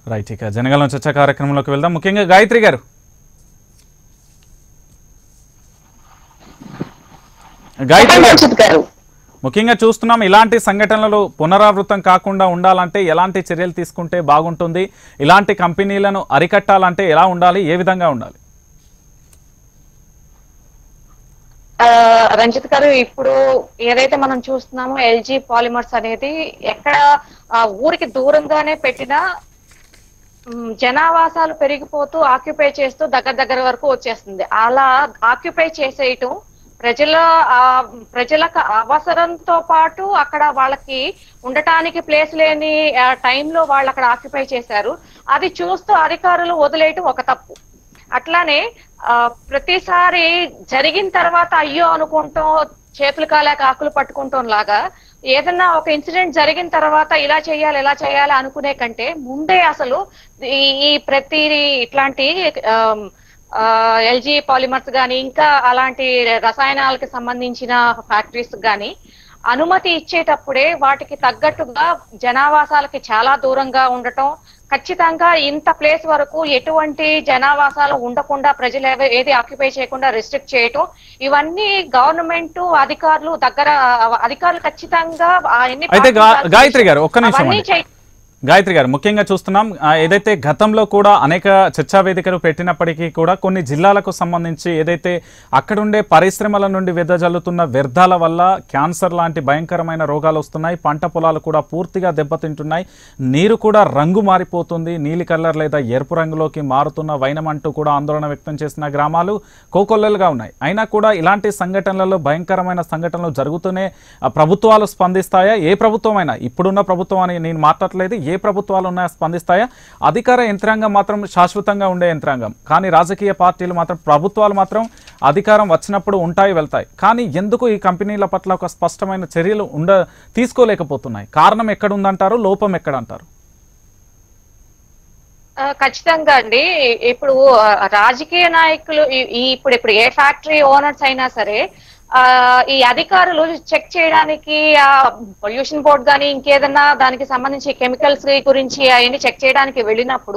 Right ఇక జనగలం చర్చ కార్యక్రమంలోకి వెళ్దాం ముఖ్యంగా గాయత్రి గారు గాయత్రి గారు రంజిత్ గారు ముఖ్యంగా చూస్తున్నాం ఇలాంటి సంఘటనలు పునరావృతం కాకుండా ఉండాలంటే ఎలాంటి చర్యలు తీసుకుంటే బాగుంటుంది ఇలాంటి కంపెనీలను అరికట్టాలంటే ఎలా ఉండాలి ఏ విధంగా ఉండాలి ఆ, రంజిత్ గారు ఇప్పుడు ఏదైతే మనం చూస్తున్నామో ఎల్జీ పాలిమర్స్ అనేది ఎక్కడ ఆ, ఊరికి దూరంగానే పెట్టినా మ్, జనావాసాలు పెరిగిపోతూ ఆక్యుపై చేస్తూ దగ్గర దగ్గర వరకు వచ్చేస్తుంది అలా ఆక్యుపై చేసేయటం ప్రజల ఆ, ప్రజలకు అవసరంతో పాటు అక్కడ వాళ్ళకి ఉండటానికి ప్లేస్ లేని ఆ, టైంలో వాళ్ళు అక్కడ ఆక్యుపై చేశారు అది చూస్తూ అధికారులు వదిలేయటం ఒక తప్పు అట్లానే ఆ, ప్రతిసారి జరిగిన తర్వాత అయ్యో అనుకుంటాం చేతులు కాలేక ఆకులు పట్టుకుంటాం లాగా ఏదన్నా ఒక ఇన్సిడెంట్ జరిగిన తర్వాత ఇలా చేయాలి ఇలా చేయాలి అనుకునే కంటే ముందే అసలు ఈ ఈ ప్రతి ఇట్లాంటి ఎల్జీ పాలిమర్స్ కానీ ఇంకా అలాంటి రసాయనాలకు సంబంధించిన ఫ్యాక్టరీస్ కానీ అనుమతి ఇచ్చేటప్పుడే వాటికి తగ్గట్టుగా జనావాసాలకి చాలా దూరంగా ఉండటం ఖచ్చితంగా ఇంత ప్లేస్ వరకు ఎటువంటి జనావాసాలు ఉండకుండా ప్రజలు ఏవ- ఏది ఆక్యుపై చేయకుండా రెస్ట్రిక్ట్ చేయటం ఇవన్నీ గవర్నమెంట్ అధికారులు దగ్గర అధికారులు ఖచ్చితంగా అవన్నీ అయితే గా- పాటించాల్సిన గాయత్రి గారు, ఒక్క నిమిషం అవన్నీ అండి. చేయ- గాయత్రి గారు ముఖ్యంగా చూస్తున్నాం ఆ, ఏదైతే గతంలో కూడా అనేక చర్చా వేదికలు పెట్టినప్పటికీ కూడా కొన్ని జిల్లాలకు సంబంధించి ఏదైతే అక్కడుండే పరిశ్రమల నుండి వెదజల్లుతున్న వ్యర్థాల వల్ల క్యాన్సర్ లాంటి భయంకరమైన రోగాలు వస్తున్నాయి పంట పొలాలు కూడా పూర్తిగా దెబ్బతింటున్నాయి నీరు కూడా రంగు మారిపోతుంది నీలి కలర్ లేదా ఎరుపు రంగులోకి మారుతున్న వైనం అంటూ కూడా ఆందోళన వ్యక్తం చేసిన గ్రామాలు కోకొల్లలుగా ఉన్నాయి అయినా కూడా ఇలాంటి సంఘటనలలో భయంకరమైన సంఘటనలు జరుగుతూనే ఆ, ప్రభుత్వాలు స్పందిస్తాయా ఏ ప్రభుత్వమైనా ఇప్పుడున్న ప్రభుత్వం అని నేను మాట్లాడలేదు ఏ ప్రభుత్వాలు ఉన్నాయా స్పందిస్తాయా అధికార యంత్రాంగం మాత్రం శాశ్వతంగా ఉండే యంత్రాంగం కానీ రాజకీయ పార్టీలు మాత్రం ప్రభుత్వాలు మాత్రం అధికారం వచ్చినప్పుడు ఉంటాయి వెళ్తాయి కానీ ఎందుకు ఈ కంపెనీల పట్ల ఒక స్పష్టమైన చర్యలు ఉండ తీసుకోలేకపోతున్నాయి కారణం ఎక్కడుందంటారు లోపం ఎక్కడంటారు ఆ, ఖచ్చితంగా అండి ఇప్పుడు ఆ, రాజకీయ నాయకులు ఈ- ఈ ఇప్పుడు ఇప్పుడు ఏ ఫ్యాక్టరీ ఓనర్స్ అయినా సరే ఆ ఈ అధికారులు చెక్ చేయడానికి ఆ పొల్యూషన్ బోర్డ్ కానీ ఇంకేదన్నా దానికి సంబంధించి కెమికల్స్ గురించి అవన్నీ చెక్ చేయడానికి వెళ్ళినప్పుడు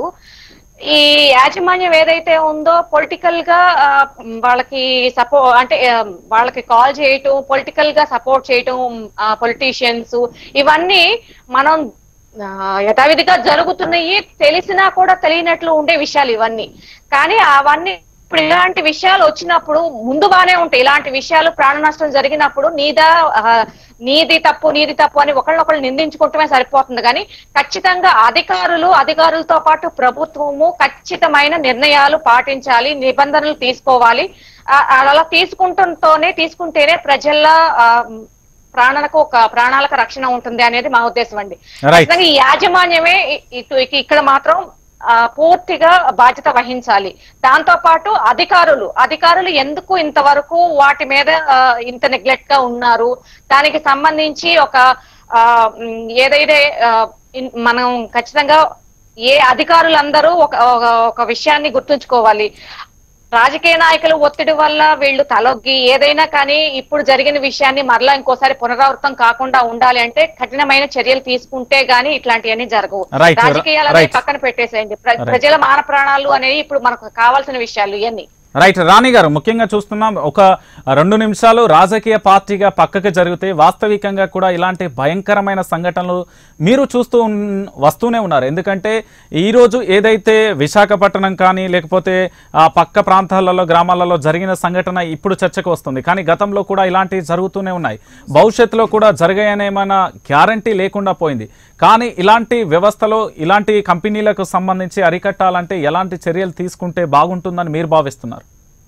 ఈ యాజమాన్యం ఏదైతే ఉందో పొలిటికల్ గా ఆ, వాళ్ళకి సపో అంటే ఆ, వాళ్ళకి కాల్ చేయటం పొలిటికల్ గా సపోర్ట్ చేయటం పొలిటీషియన్స్ ఇవన్నీ మనం ఆ, యథావిధిగా జరుగుతున్నాయి తెలిసినా కూడా తెలియనట్లు ఉండే విషయాలు ఇవన్నీ కానీ అవన్నీ ఇప్పుడు ఇలాంటి విషయాలు వచ్చినప్పుడు ముందు బానే ఉంటాయి ఇలాంటి విషయాలు ప్రాణ నష్టం జరిగినప్పుడు నీదా ఆ, నీది తప్పు నీది తప్పు అని ఒకళ్ళనొకళ్ళు నిందించుకుంటమే సరిపోతుంది కానీ ఖచ్చితంగా అధికారులు అధికారులతో పాటు ప్రభుత్వము ఖచ్చితమైన నిర్ణయాలు పాటించాలి నిబంధనలు తీసుకోవాలి ఆ, అలా తీసుకుంటూనే తీసుకుంటేనే ప్రజల ఆ, ప్రాణాలకు ఒక ప్రాణాలకు రక్షణ ఉంటుంది అనేది మా ఉద్దేశం అండి Right. ఖచ్చితంగా ఈ యాజమాన్యమే ఇ- ఇటు ఇక- ఇక్కడ మాత్రం ఆ, పూర్తిగా బాధ్యత వహించాలి దాంతో పాటు అధికారులు అధికారులు ఎందుకు ఇంతవరకు వాటి మీద ఆ, ఇంత నెగ్లెక్ట్ గా ఉన్నారు దానికి సంబంధించి ఒక ఆ, ఉమ్, ఏదైతే ఆ, ఇన్- మనం ఖచ్చితంగా ఏ అధికారులందరూ ఒక ఒక- ఒక విషయాన్ని గుర్తుంచుకోవాలి రాజకీయ నాయకుల ఒత్తిడి వల్ల వీళ్ళు తలొగ్గి ఏదైనా కానీ ఇప్పుడు జరిగిన విషయాన్ని మరలా ఇంకోసారి పునరావృతం కాకుండా ఉండాలి అంటే కఠినమైన చర్యలు తీసుకుంటే గానీ ఇట్లాంటివన్నీ జరగవు Right, రాజకీయాలు right. పక్కన పెట్టేసేయండి ప్ర- Right. ప్రజల మాన ప్రాణాలు అనేవి ఇప్పుడు మనకు కావాల్సిన విషయాలు ఇవన్నీ రైట్ రాణి గారు ముఖ్యంగా చూస్తున్నాం ఒక రెండు నిమిషాలు రాజకీయ పార్టీగా పక్కకి జరిగితే వాస్తవికంగా కూడా ఇలాంటి భయంకరమైన సంఘటనలు మీరు చూస్తూ ఉన్- వస్తూనే ఉన్నారు ఎందుకంటే ఈరోజు ఏదైతే విశాఖపట్నం కానీ లేకపోతే ఆ పక్క ప్రాంతాలలో గ్రామాలలో జరిగిన సంఘటన ఇప్పుడు చర్చకు వస్తుంది కానీ గతంలో కూడా ఇలాంటివి జరుగుతూనే ఉన్నాయి భవిష్యత్తులో కూడా జరిగాయనేమైనా గ్యారంటీ లేకుండా పోయింది కానీ ఇలాంటి వ్యవస్థలో ఇలాంటి కంపెనీలకు సంబంధించి అరికట్టాలంటే ఎలాంటి చర్యలు తీసుకుంటే బాగుంటుందని మీరు భావిస్తున్నారు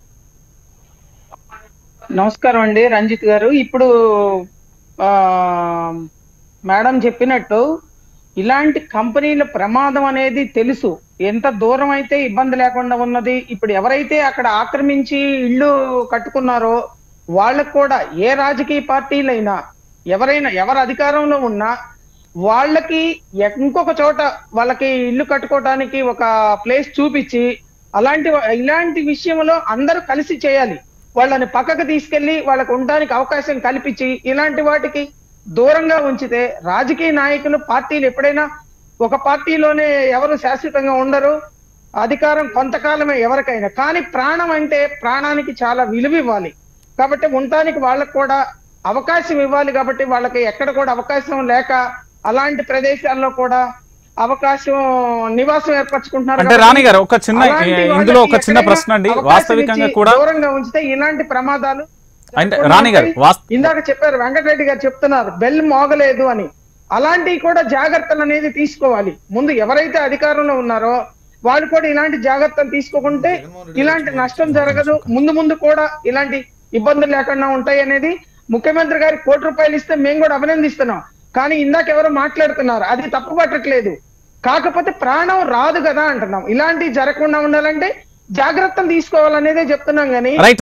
నమస్కారం అండి రంజిత్ గారు ఇప్పుడు ఆ మేడం చెప్పినట్టు ఇలాంటి కంపెనీల ప్రమాదం అనేది తెలుసు ఎంత దూరం అయితే ఇబ్బంది లేకుండా ఉన్నది ఇప్పుడు ఎవరైతే అక్కడ ఆక్రమించి ఇల్లు కట్టుకున్నారో వాళ్ళకు కూడా ఏ రాజకీయ పార్టీలైనా ఎవరైనా ఎవరు అధికారంలో ఉన్నా వాళ్ళకి ఇంకొక చోట వాళ్ళకి ఇల్లు కట్టుకోవడానికి ఒక ప్లేస్ చూపించి అలాంటి ఇలాంటి విషయంలో అందరూ కలిసి చేయాలి వాళ్ళని పక్కకు తీసుకెళ్లి వాళ్ళకు ఉండడానికి అవకాశం కల్పించి ఇలాంటి వాటికి దూరంగా ఉంచితే రాజకీయ నాయకులు పార్టీలు ఎప్పుడైనా ఒక పార్టీలోనే ఎవరు శాశ్వతంగా ఉండరు అధికారం కొంతకాలమే ఎవరికైనా కానీ ప్రాణం అంటే ప్రాణానికి చాలా విలువ ఇవ్వాలి కాబట్టి ఉండటానికి వాళ్ళకు కూడా అవకాశం ఇవ్వాలి కాబట్టి వాళ్ళకి ఎక్కడ కూడా అవకాశం లేక అలాంటి ప్రదేశాల్లో కూడా అవకాశం నివాసం ఏర్పరచుకుంటున్నారు అంటే కాబట్టి రాణి గారు ఒక చిన్న అలాంటి ఇందులో ఒక వాళ్ళకి చిన్న ఎక్కడైనా ప్రశ్న అండి అవకాశం వాస్తవికంగా ఇచ్చి కూడా దూరంగా ఉంచితే ఇలాంటి ప్రమాదాలు అంటే రాణి గారు వాస్త ఇందాక చెప్పారు వెంకటరెడ్డి గారు చెప్తున్నారు బెల్ మోగలేదు అని అలాంటివి కూడా జాగ్రత్తలు అనేది తీసుకోవాలి ముందు ఎవరైతే అధికారంలో ఉన్నారో వాళ్ళు కూడా ఇలాంటి జాగ్రత్తలు తీసుకోకుంటే ఇలాంటి నష్టం జరగదు ముందు ముందు కూడా ఇలాంటి ఇబ్బందులు లేకుండా ఉంటాయి అనేది ముఖ్యమంత్రి గారికి కోటి రూపాయలు ఇస్తే మేము కూడా అభినందిస్తున్నాం కానీ ఇందాక ఎవరో మాట్లాడుతున్నారు అది తప్పు పట్టట్లేదు కాకపోతే ప్రాణం రాదు కదా అంటున్నాం ఇలాంటివి జరగకుండా ఉండాలంటే జాగ్రత్తలు తీసుకోవాలనేదే చెప్తున్నాం కానీ రైట్